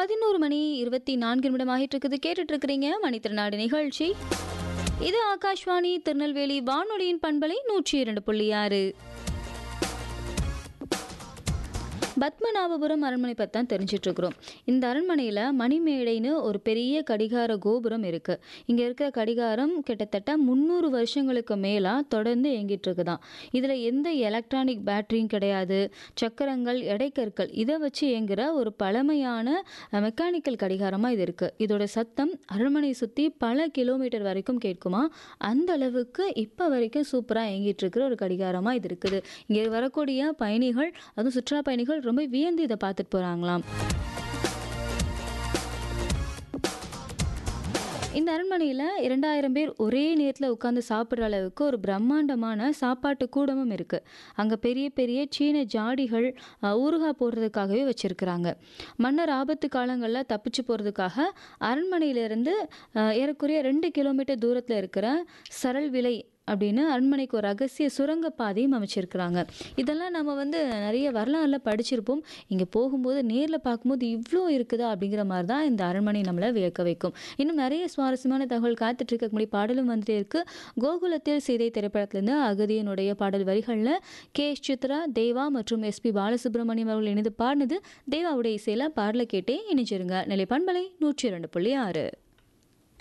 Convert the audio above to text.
பதினோரு மணி இருபத்தி நான்கு நிமிடம் ஆகிட்டு இருக்குது கேட்டுட்டு இருக்கிறீங்க மணித்திருநாடு நிகழ்ச்சி இது ஆகாஷ்வாணி திருநெல்வேலி வானொலியின் பண்பலை நூற்றி இரண்டு புள்ளி ஆறு பத்மநாபபுரம் அரண்மனை பற்றி தான் தெரிஞ்சிட்டு இருக்கிறோம் இந்த அரண்மனையில் மணிமேடைன்னு ஒரு பெரிய கடிகார கோபுரம் இருக்குது இங்கே இருக்கிற கடிகாரம் கிட்டத்தட்ட முந்நூறு வருஷங்களுக்கு மேலாக தொடர்ந்து இயங்கிட்டு இருக்குதான் இதில் எந்த எலக்ட்ரானிக் பேட்டரியும் கிடையாது சக்கரங்கள் எடைக்கற்கள் இதை வச்சு இயங்குற ஒரு பழமையான மெக்கானிக்கல் கடிகாரமாக இது இருக்குது இதோட சத்தம் அரண்மனையை சுற்றி பல கிலோமீட்டர் வரைக்கும் கேட்குமா அந்த அளவுக்கு இப்போ வரைக்கும் சூப்பராக இயங்கிட்டு இருக்கிற ஒரு கடிகாரமாக இது இருக்குது இங்கே வரக்கூடிய பயணிகள் அதுவும் சுற்றுலா பயணிகள் ரொம்ப வியந்து இதை பார்த்துட்டு போகிறாங்களாம் இந்த அரண்மனையில் இரண்டாயிரம் பேர் ஒரே நேரத்தில் உட்காந்து சாப்பிட்ற அளவுக்கு ஒரு பிரம்மாண்டமான சாப்பாட்டு கூடமும் இருக்குது அங்கே பெரிய பெரிய சீன ஜாடிகள் அஹ், ஊறுகாய் போடுறதுக்காகவே வச்சுருக்குறாங்க மன்னர் ஆபத்து காலங்களில் தப்பிச்சு போகிறதுக்காக அரண்மனையிலேருந்து ஏறக்குறைய ரெண்டு கிலோமீட்டர் தூரத்தில் இருக்கிற சரள் விலை அப்படின்னு அரண்மனைக்கு ஒரு ரகசிய சுரங்க பாதையும் அமைச்சிருக்கிறாங்க இதெல்லாம் நம்ம வந்து நிறைய வரலாறுல படிச்சிருப்போம் இங்கே போகும்போது நேரில் பார்க்கும்போது இவ்வளோ இருக்குதா அப்படிங்கிற மாதிரி தான் இந்த அரண்மனை நம்மளை வியக்க வைக்கும் இன்னும் நிறைய சுவாரஸ்யமான தகவல் காத்துட்டு இருக்கக்கூடிய பாடலும் வந்துட்டே இருக்கு கோகுலத்தில் சீதை திரைப்படத்திலேருந்து அகதியனுடைய பாடல் வரிகளில் கே எஸ் சித்ரா தேவா மற்றும் எஸ்பி பாலசுப்ரமணியம் அவர்கள் இணைந்து பாடினது தேவாவுடைய இசையில் பாடலை கேட்டே இணைச்சிருங்க நிலை பண்பலை நூற்றி இரண்டு புள்ளி ஆறு